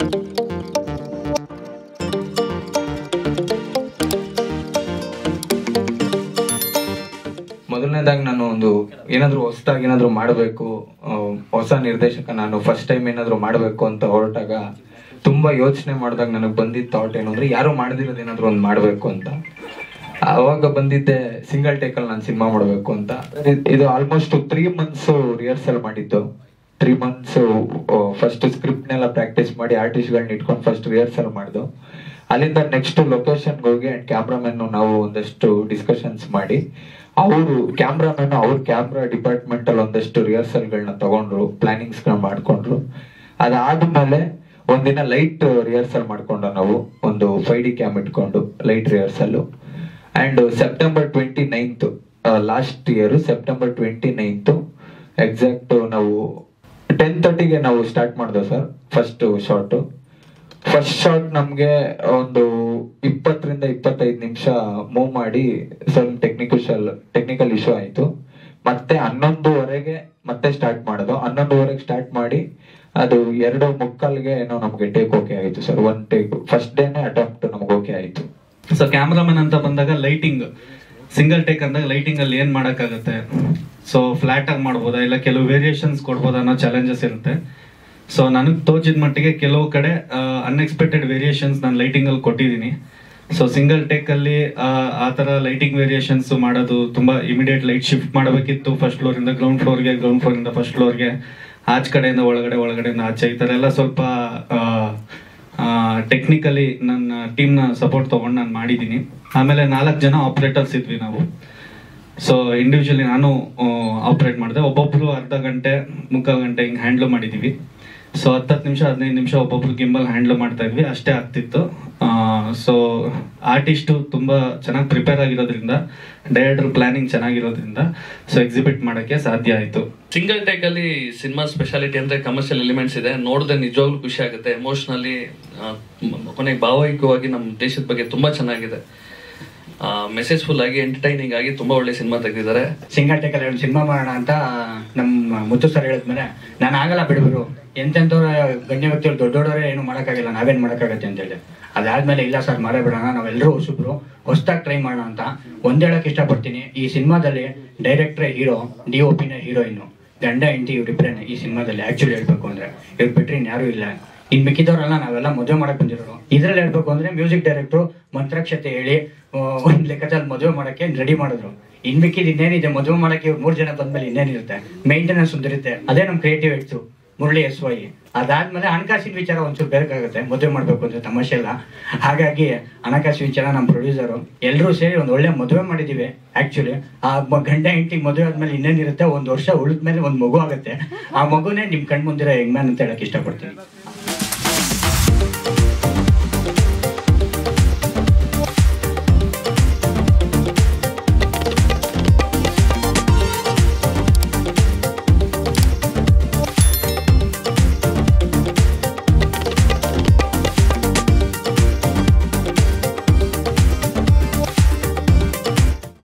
ಮೊದಲನೇದಾಗಿ ನಾನು ಒಂದು ಏನಾದ್ರು ಹೊಸದಾಗಿ ಏನಾದ್ರು ಮಾಡಬೇಕು ಹೊಸ ನಿರ್ದೇಶಕ ನಾನು ಫಸ್ಟ್ ಟೈಮ್ ಏನಾದ್ರು ಮಾಡಬೇಕು ಅಂತ ಹೊರಟಾಗ ತುಂಬಾ ಯೋಚನೆ ಮಾಡಿದಾಗ ನನಗೆ ಬಂದಿದ್ದ ಥಾಟ್ ಏನು ಅಂದ್ರೆ ಯಾರು ಮಾಡದಿರೋದು ಏನಾದ್ರು ಒಂದು ಮಾಡಬೇಕು ಅಂತ ಅವಾಗ ಬಂದಿದ್ದೆ ಸಿಂಗಲ್ ಟೇಕಲ್ ನಾನು ಸಿನಿಮಾ ಮಾಡಬೇಕು ಅಂತ ಇದ್- ಇದು ಆಲ್ಮೋಸ್ಟ್ ತ್ರೀ ಮಂತ್ಸ್ ರಿಹರ್ಸಲ್ ಮಾಡಿದ್ದು ತ್ರೀ ಮಂತ್ಸ್ ಫಸ್ಟ್ ಸ್ಕ್ರಿಪ್ಟ್ನೆಲ್ಲ ಪ್ರಾಕ್ಟೀಸ್ ಮಾಡಿ ಆರ್ಟಿಸ್ಟ್ಗಳನ್ನ ಇಟ್ಕೊಂಡು ಫಸ್ಟ್ ರಿಹರ್ಸಲ್ ಮಾಡಿದ್ದು ಅಲ್ಲಿಂದ ನೆಕ್ಸ್ಟ್ ಲೊಕೇಶನ್ಗೆ ಹೋಗಿ ಅಂಡ್ ಕ್ಯಾಮ್ರಾಮನ್ ನಾವು ಒಂದಷ್ಟು ಡಿಸ್ಕಷನ್ಸ್ ಮಾಡಿ ಅವರು ಕ್ಯಾಮ್ರಾಮನ್ ಅವ್ರ ಕ್ಯಾಮ್ರಾ ಡಿಪಾರ್ಟ್ಮೆಂಟ್ ಅಲ್ಲಿ ಒಂದಷ್ಟು ರಿಹರ್ಸಲ್ಗಳನ್ನ ತಗೊಂಡ್ರು ಪ್ಲಾನಿಂಗ್ಸ್ ಮಾಡ್ಕೊಂಡ್ರು ಅದಾದ್ಮೇಲೆ ಒಂದಿನ ಲೈಟ್ ರಿಹರ್ಸಲ್ ಮಾಡ್ಕೊಂಡು ನಾವು ಒಂದು ಫೈವ್ ಡಿ ಕ್ಯಾಮ್ ಇಟ್ಕೊಂಡು light rehearsal and September twenty ninth last year September twenty ninth exact ನಾವು ಟೆನ್ ತರ್ಟಿಗೆ ನಾವು ಸ್ಟಾರ್ಟ್ ಮಾಡಿದ್ವಿ sir first short first shot ನಮ್ಗೆ ಒಂದು ಇಪ್ಪತ್ತರಿಂದ ಇಪ್ಪತ್ತೈದು ನಿಮಿಷ ಮೂವ್ ಮಾಡಿ ಸ್ವಲ್ಪ ಟೆಕ್ನಿಕಲ್ ಟೆಕ್ನಿಕಲ್ ಇಶ್ಯೂ ಆಯ್ತು ಮತ್ತೆ ಹನ್ನೊಂದುವರೆಗೆ ಮತ್ತೆ ಸ್ಟಾರ್ಟ್ ಮಾಡೋದು ಹನ್ನೊಂದುವರೆಗೆ ಸ್ಟಾರ್ಟ್ ಮಾಡಿ ಅದು ಎರಡು ಮುಕ್ಕಾಲ್ಗೆ ಏನೋ ನಮ್ಗೆ ಟೇಕ್ ಓಕೆ ಆಯ್ತು ಸರ್ ಒನ್ ಟೇಕ್ ಫಸ್ಟ್ ಡೇನೆ ಅಟೆಂಪ್ಟ್ ನಮ್ಗೆ ಓಕೆ ಆಯ್ತು ಸೊ ಕ್ಯಾಮ್ರಾಮನ್ ಅಂತ ಬಂದಾಗ ಲೈಟಿಂಗ್ ಸಿಂಗಲ್ ಟೇಕ್ ಅಂದಾಗ ಲೈಟಿಂಗ್ ಅಲ್ಲಿ ಏನ್ ಮಾಡಕ್ಕಾಗತ್ತೆ ಸೊ ಫ್ಲಾಟ್ ಆಗಿ ಮಾಡ್ಬೋದಾ ಇಲ್ಲ ಕೆಲವು ವೇರಿಯೇಷನ್ಸ್ ಕೊಡ್ಬೋದಾ ಅನ್ನೋ ಚಾಲೆಂಜಸ್ ಇರುತ್ತೆ ಸೊ ನನಗೆ ತೋಚಿದ ಮಟ್ಟಿಗೆ ಕೆಲವು ಕಡೆ ಅನ್ಎಕ್ಸ್ಪೆಕ್ಟೆಡ್ ವೇರಿಯೇಷನ್ಸ್ ನಾನು ಲೈಟಿಂಗ್ ಅಲ್ಲಿ ಕೊಟ್ಟಿದ್ದೀನಿ ಸೊ ಸಿಂಗಲ್ ಟೇಕ್ ಅಲ್ಲಿ ಆ, ಆ ತರ ಲೈಟಿಂಗ್ ವೇರಿಯೇಷನ್ಸ್ ಮಾಡೋದು ತುಂಬಾ ಇಮಿಡಿಯೇಟ್ ಲೈಟ್ ಶಿಫ್ಟ್ ಮಾಡಬೇಕಿತ್ತು ಫಸ್ಟ್ ಫ್ಲೋರ್ ಇಂದ ಗ್ರೌಂಡ್ ಫ್ಲೋರ್ಗೆ ಗ್ರೌಂಡ್ ಫ್ಲೋರ್ ಇಂದ ಫಸ್ಟ್ ಫ್ಲೋರ್ಗೆ ಆಚ್ ಕಡೆಯಿಂದ ಒಳಗಡೆ ಒಳಗಡೆಯಿಂದ ಆಚೆ ಈ ತರ ಎಲ್ಲ ಸ್ವಲ್ಪ ಟೆಕ್ನಿಕಲಿ ನನ್ನ ಟೀಮ್ನ ಸಪೋರ್ಟ್ ತಗೊಂಡು ನಾನು ಮಾಡಿದ್ದೀನಿ ಆಮೇಲೆ ನಾಲ್ಕು ಜನ ಆಪರೇಟರ್ಸ್ ಇದ್ವಿ ನಾವು ಸೊ ಇಂಡಿವಿಜುವಲಿ ನಾನು ಆಪರೇಟ್ ಮಾಡಿದೆ ಒಬ್ಬೊಬ್ರು ಅರ್ಧ ಗಂಟೆ ಮುಕ್ಕಾಲು ಗಂಟೆ ಹಿಂಗೆ ಹ್ಯಾಂಡ್ಲ್ ಮಾಡಿದೀವಿ ಸೊ ಹತ್ತತ್ತು ನಿಮಿಷ ಹದಿನೈದು ನಿಮಿಷ ಒಬ್ಬೊಬ್ರು ಗಿಂಬಲ್ ಹ್ಯಾಂಡ್ಲ್ ಮಾಡ್ತಾ ಇದ್ವಿ ಅಷ್ಟೇ ಆಗ್ತಿತ್ತು ಸೊ ಆರ್ಟಿಸ್ಟು ತುಂಬ ಚೆನ್ನಾಗಿ ಪ್ರಿಪೇರ್ ಆಗಿರೋದ್ರಿಂದ ಡೈರೆಕ್ಟರ್ ಪ್ಲಾನಿಂಗ್ ಚೆನ್ನಾಗಿರೋದ್ರಿಂದ ಸೊ ಎಕ್ಸಿಬಿಟ್ ಮಾಡೋಕ್ಕೆ ಸಾಧ್ಯ ಆಯಿತು ಸಿಂಗಲ್ ಟೇಕ್ ಅಲ್ಲಿ ಸಿನಿಮಾ ಸ್ಪೆಷಾಲಿಟಿ ಅಂದ್ರೆ ಕಮರ್ಷಿಯಲ್ ಎಲಿಮೆಂಟ್ಸ್ ಇದೆ ನೋಡಿದ್ರೆ ನಿಜವಾಗ್ಲೂ ಖುಷಿ ಆಗುತ್ತೆ ಎಮೋಷನಲಿ ಕೊನೆಗೆ ಭಾವೈಕ್ಯವಾಗಿ ನಮ್ಮ ದೇಶದ ಬಗ್ಗೆ ತುಂಬಾ ಚೆನ್ನಾಗಿದೆ ಮೆಸೇಜ್ಫುಲ್ ಆಗಿ ಎಂಟರ್ಟೈನಿಂಗ್ ಆಗಿ ತುಂಬಾ ಒಳ್ಳೆ ಸಿನಿಮಾ ತೆಗೆದಿದ್ದಾರೆ ಸಿಂಗಲ್ ಟೇಕಲ್ಲಿ ಒಂದು ಸಿನಿಮಾ ಮಾಡೋಣ ಅಂತ ನಮ್ಮ ಮುತ್ತು ಸರ್ ಹೇಳಿದ್ಮೇಲೆ ನಾನು ಆಗಲ್ಲ ಬಿಡುವರು ಎಂತೆಂಥವ್ರ ಗಣ್ಯ ವ್ಯಕ್ತಿಗಳು ದೊಡ್ಡ ದೊಡ್ಡವರೇ ಏನು ಮಾಡೋಕ್ಕಾಗಿಲ್ಲ ನಾವೇನು ಮಾಡೋಕ್ಕಾಗತ್ತೆ ಅಂತ ಹೇಳಿ ಅದಾದ್ಮೇಲೆ ಇಲ್ಲ ಸರ್ ಮರ ಬಿಡೋಣ ನಾವೆಲ್ಲರೂ ಹೊಸಬ್ರು ಹೊಸ್ದಾಗಿ ಟ್ರೈ ಮಾಡೋಣ ಅಂತ ಒಂದ್ ಹೇಳಕ್ ಇಷ್ಟಪಡ್ತೀನಿ ಈ ಸಿನಿಮಾದಲ್ಲಿ ಡೈರೆಕ್ಟ್ರೇ ಹೀರೋ ಡಿ ಒ ಪಿನೇ ಹೀರೋಯಿನು ಗಂಡ ಹೆಂಡತಿ ಇವ್ರಿಬ್ರೇನೆ ಈ ಸಿನಿಮಾದಲ್ಲಿ ಆಕ್ಚುಲಿ ಹೇಳ್ಬೇಕು ಅಂದ್ರೆ ಇವ್ರು ಬಿಟ್ರೆ ಇನ್ಯಾರೂ ಇಲ್ಲ ಇನ್ ಮಿಕ್ಕಿದವರೆಲ್ಲ ನಾವೆಲ್ಲ ಮದುವೆ ಮಾಡಕ್ ಬಂದಿರೋರು ಇದ್ರಲ್ಲಿ ಹೇಳ್ಬೇಕು ಅಂದ್ರೆ ಮ್ಯೂಸಿಕ್ ಡೈರೆಕ್ಟ್ರು ಮಂತ್ರಾಕ್ಷತೆ ಹೇಳಿ ಆ, ಒಂದ್ ಲೆಕ್ಕದಲ್ಲಿ ಮದುವೆ ಮಾಡಕ್ಕೆ ರೆಡಿ ಮಾಡಿದ್ರು ಇನ್ ಮಿಕ್ಕಿದ್ ಇನ್ನೇನಿದೆ ಮದುವೆ ಮಾಡಕ್ಕೆ ಇವ್ರು ಮೂರ್ ಜನ ಬಂದ್ಮೇಲೆ ಇನ್ನೇನಿರುತ್ತೆ ಮೇಂಟೆನೆನ್ಸ್ ಒಂದಿರುತ್ತೆ ಅದೇ ನಮ್ ಕ್ರಿಯೇಟಿವ್ ಇತ್ತು ಮುರಳಿ ಎಸ್ ವೈ ಅದಾದ್ಮೇಲೆ ಹಣಕಾಸಿನ ವಿಚಾರ ಒಂಚೂರು ಬೇಕಾಗುತ್ತೆ ಮದುವೆ ಮಾಡ್ಬೇಕು ಅಂದ್ರೆ ತಮಾಷೆ ಇಲ್ಲ ಹಾಗಾಗಿ ಹಣಕಾಸಿನ ವಿಚಾರ ನಮ್ಮ ಪ್ರೊಡ್ಯೂಸರು ಎಲ್ಲರೂ ಸೇರಿ ಒಂದು ಒಳ್ಳೆ ಮದುವೆ ಮಾಡಿದೀವಿ ಆಕ್ಚುಲಿ ಆ ಮ- ಗಂಡ ಹೆಂಡತಿ ಮದುವೆ ಆದ್ಮೇಲೆ ಇನ್ನೇನಿರುತ್ತೆ ಒಂದ್ ವರ್ಷ ಉಳಿದ್ಮೇಲೆ ಒಂದ್ ಮಗು ಆಗುತ್ತೆ ಆ ಮಗುನೇ ನಿಮ್ ಕಣ್ ಮುಂದಿರೋ ಹೆಂಗ್ಮ್ಯಾನ್ ಅಂತ ಹೇಳಕ್ ಇಷ್ಟಪಡ್ತೀನಿ